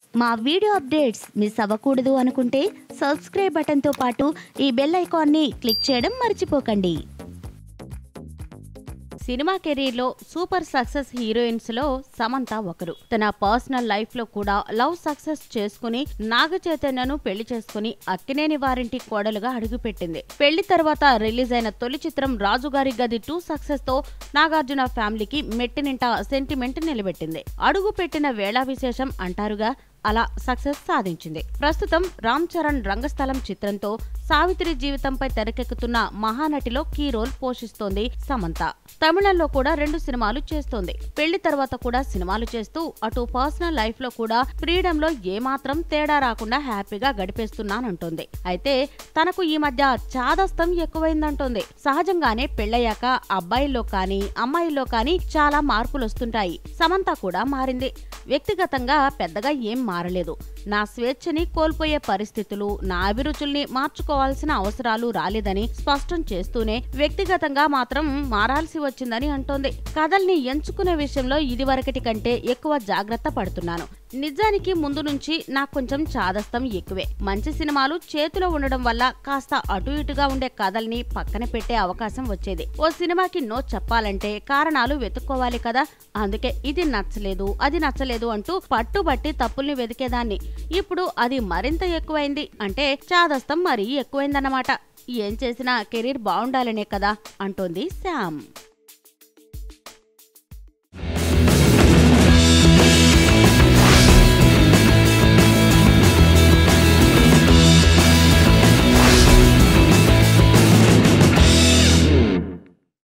మా video updates miss అవ్వకూడదు అనుకుంటే సబ్స్క్రైబ్ బటన్తో పాటు ఈ బెల్ ఐకాన్ని క్లిక్ చేయడం మర్చిపోకండి సినిమా కెరీర్లో సూపర్ సక్సెస్ హీరోయిన్స్ లో సమంత ఒకరు తన పర్సనల్ లైఫ్ లో కూడా లవ్ సక్సెస్ చేసుకుని నాగ చైతన్యను పెళ్లి చేసుకుని అక్కినేని వారింటి కోడలుగా అడుగుపెట్టింది పెళ్లి తర్వాత రిలీజ్ అయిన తొలి చిత్రం రాజుగారి గది టూ సక్సెస్ తో నాగార్జున ఫ్యామిలీకి మెట్టినింట సెంటిమెంట్ నిలబెట్టింది అడుగు పెట్టిన వేళ విశేషం అంటారుగా అలా సక్సెస్ సాధించింది ప్రస్తుతం రామ్ చరణ్ రంగస్థలం చిత్రంతో సావిత్రి జీవితంపై తెరకెక్కుతున్న మహానటిలో కీ రోల్ పోషిస్తోంది సమంత తమిళంలో కూడా రెండు సినిమాలు చేస్తోంది పెళ్లి తర్వాత కూడా సినిమాలు చేస్తూ అటు పర్సనల్ లైఫ్ లో కూడా ఫ్రీడమ్ లో ఏమాత్రం తేడా రాకుండా హ్యాపీగా గడిపేస్తున్నానంటోంది అయితే తనకు ఈ మధ్య చాదస్తం ఎక్కువైందంటోంది సహజంగానే పెళ్ళయ్యాక అబ్బాయిల్లో కానీ అమ్మాయిల్లో కానీ చాలా మార్పులు వస్తుంటాయి సమంత కూడా మారింది వ్యక్తిగతంగా పెద్దగా ఏం మారలేదు నా స్వేచ్ఛని కోల్పోయే పరిస్థితులు నా అభిరుచుల్ని మార్చుకోవాల్సిన అవసరాలు రాలేదని స్పష్టం చేస్తూనే వ్యక్తిగతంగా మాత్రం మారాల్సి వచ్చిందని అంటోంది కథల్ని ఎంచుకునే విషయంలో ఇదివరకటి కంటే ఎక్కువ జాగ్రత్త పడుతున్నాను నిజానికి ముందు నుంచి నాకు కొంచెం చాదస్తం ఎక్కువే మంచి సినిమాలు చేతిలో ఉండడం వల్ల కాస్త అటు ఇటుగా ఉండే కథల్ని పక్కన పెట్టే అవకాశం వచ్చేది ఓ సినిమాకి నో చెప్పాలంటే కారణాలు వెతుక్కోవాలి కదా అందుకే ఇది నచ్చలేదు అది నచ్చలేదు అంటూ పట్టుబట్టి తప్పుల్ని వెతికేదాన్ని ఇప్పుడు అది మరింత ఎక్కువైంది అంటే చాదస్తం మరీ ఎక్కువైందన్నమాట ఏం చేసినా కెరీర్ బాగుండాలనే కదా అంటోంది శామ్